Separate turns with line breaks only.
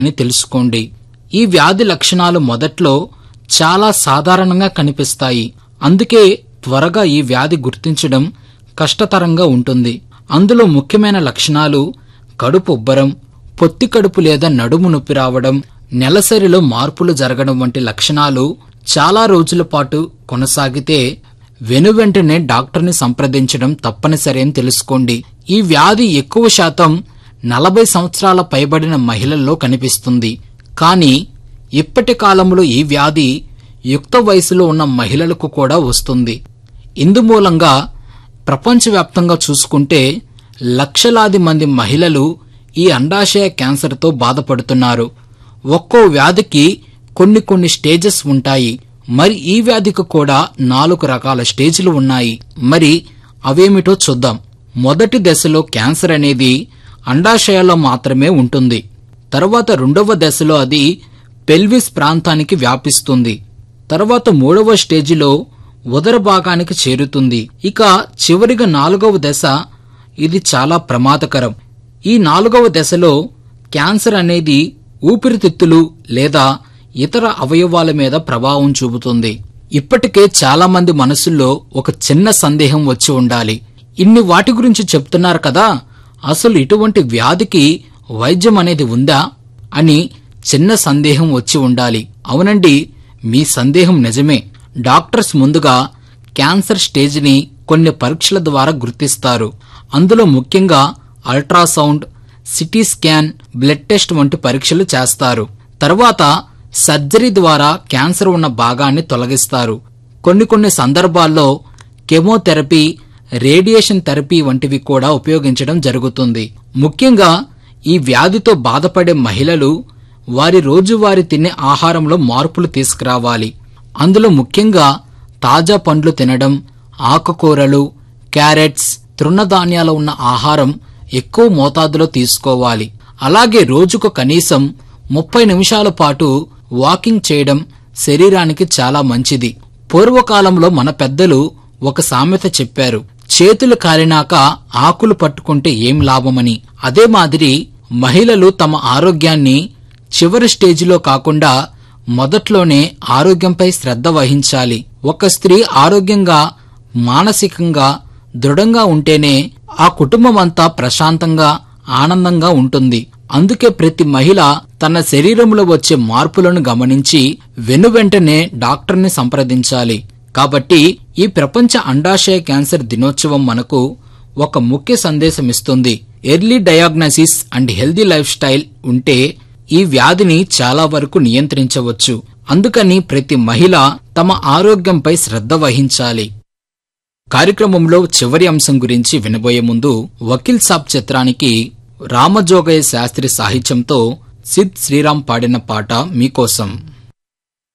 అని తెలుసుకోండి ఈ వ్యాధి లక్షణాలు మొదట్లో చాలా సాధారణంగా కనిపిస్తాయి అందుకే త్వరగా ఈ వ్యాధి గుర్తించడం కష్టతరంగా ఉంటుంది అందులో ముఖ్యమైన లక్షణాలు కడుపు ఉబ్బరం పొత్తి కడుపు లేదా నడుము నొప్పి రావడం నెలసరిలో మార్పులు జరగడం వంటి లక్షణాలు చాలా రోజుల పాటు కొనసాగితే వెనువెంటనే డాక్టర్ని సంప్రదించడం తప్పనిసరి అని తెలుసుకోండి ఈ వ్యాధి ఎక్కువ శాతం నలభై సంవత్సరాల పైబడిన మహిళల్లో కనిపిస్తుంది కానీ ఇప్పటి కాలంలో ఈ వ్యాధి యుక్త వయసులో ఉన్న మహిళలకు కూడా వస్తుంది ఇందుమూలంగా ప్రపంచవ్యాప్తంగా చూసుకుంటే లక్షలాది మంది మహిళలు ఈ అండాశయ క్యాన్సర్తో బాధపడుతున్నారు ఒక్కో వ్యాధికి కొన్ని కొన్ని స్టేజెస్ ఉంటాయి మరి ఈ వ్యాధికి కూడా నాలుగు రకాల స్టేజ్లు ఉన్నాయి మరి అవేమిటో చూద్దాం మొదటి దశలో క్యాన్సర్ అనేది అండాశయాల్లో మాత్రమే ఉంటుంది తర్వాత రెండవ దశలో అది పెల్విస్ ప్రాంతానికి వ్యాపిస్తుంది తర్వాత మూడవ స్టేజిలో ఉదర భాగానికి చేరుతుంది ఇక చివరిగా నాలుగవ దశ ఇది చాలా ప్రమాదకరం ఈ నాలుగవ దశలో క్యాన్సర్ అనేది ఊపిరితిత్తులు లేదా ఇతర అవయవాల మీద ప్రభావం చూపుతుంది ఇప్పటికే చాలా మంది మనసుల్లో ఒక చిన్న సందేహం వచ్చి ఉండాలి ఇన్ని వాటి గురించి చెప్తున్నారు కదా అసలు ఇటువంటి వ్యాధికి వైద్యం అనేది ఉందా అని చిన్న సందేహం వచ్చి ఉండాలి అవునండి మీ సందేహం నిజమే డాక్టర్స్ ముందుగా క్యాన్సర్ స్టేజ్ని కొన్ని పరీక్షల ద్వారా గుర్తిస్తారు అందులో ముఖ్యంగా ultrasound CT scan blood test వంటి పరీక్షలు చేస్తారు తర్వాత సర్జరీ ద్వారా క్యాన్సర్ ఉన్న భాగాన్ని తొలగిస్తారు కొన్ని కొన్ని సందర్భాల్లో కెమోథెరపీ రేడియేషన్ థెరపీ వంటివి కూడా ఉపయోగించడం జరుగుతుంది ముఖ్యంగా ఈ వ్యాధితో బాధపడే మహిళలు వారి రోజువారీ తినే ఆహారంలో మార్పులు తీసుకురావాలి అందులో ముఖ్యంగా తాజా పండ్లు తినడం ఆకుకూరలు క్యారెట్స్ తృణధాన్యాలు ఉన్న ఆహారం ఎక్కువ మోతాదులో తీసుకోవాలి అలాగే రోజుకు కనీసం ముప్పై నిమిషాల పాటు వాకింగ్ చేయడం శరీరానికి చాలా మంచిది పూర్వకాలంలో మన పెద్దలు ఒక సామెత చెప్పారు చేతులు కాలినాక ఆకులు పట్టుకుంటే ఏం లాభమని అదే మాదిరి మహిళలు తమ ఆరోగ్యాన్ని చివరి స్టేజిలో కాకుండా మొదట్లోనే ఆరోగ్యంపై శ్రద్ధ వహించాలి ఒక స్త్రీ ఆరోగ్యంగా మానసికంగా దృఢంగా ఉంటేనే ఆ కుటుంబం అంతా ప్రశాంతంగా ఆనందంగా ఉంటుంది అందుకే ప్రతి మహిళ తన శరీరంలో వచ్చే మార్పులను గమనించి వెనువెంటనే డాక్టర్ని సంప్రదించాలి కాబట్టి ఈ ప్రపంచ అండాశయ క్యాన్సర్ దినోత్సవం మనకు ఒక ముఖ్య సందేశం ఇస్తుంది early diagnosis and healthy lifestyle ఉంటే ఈ వ్యాధిని చాలా వరకు నియంత్రించవచ్చు అందుకని ప్రతి మహిళ తమ ఆరోగ్యంపై శ్రద్ధ వహించాలి కార్యక్రమంలో చివరి అంశం గురించి వినబోయే ముందు వకీల్ సాబ్ చిత్రానికి రామజోగయ్య శాస్త్రి సాహిత్యంతో సిద్ శ్రీరామ్ పాడిన పాట మీకోసం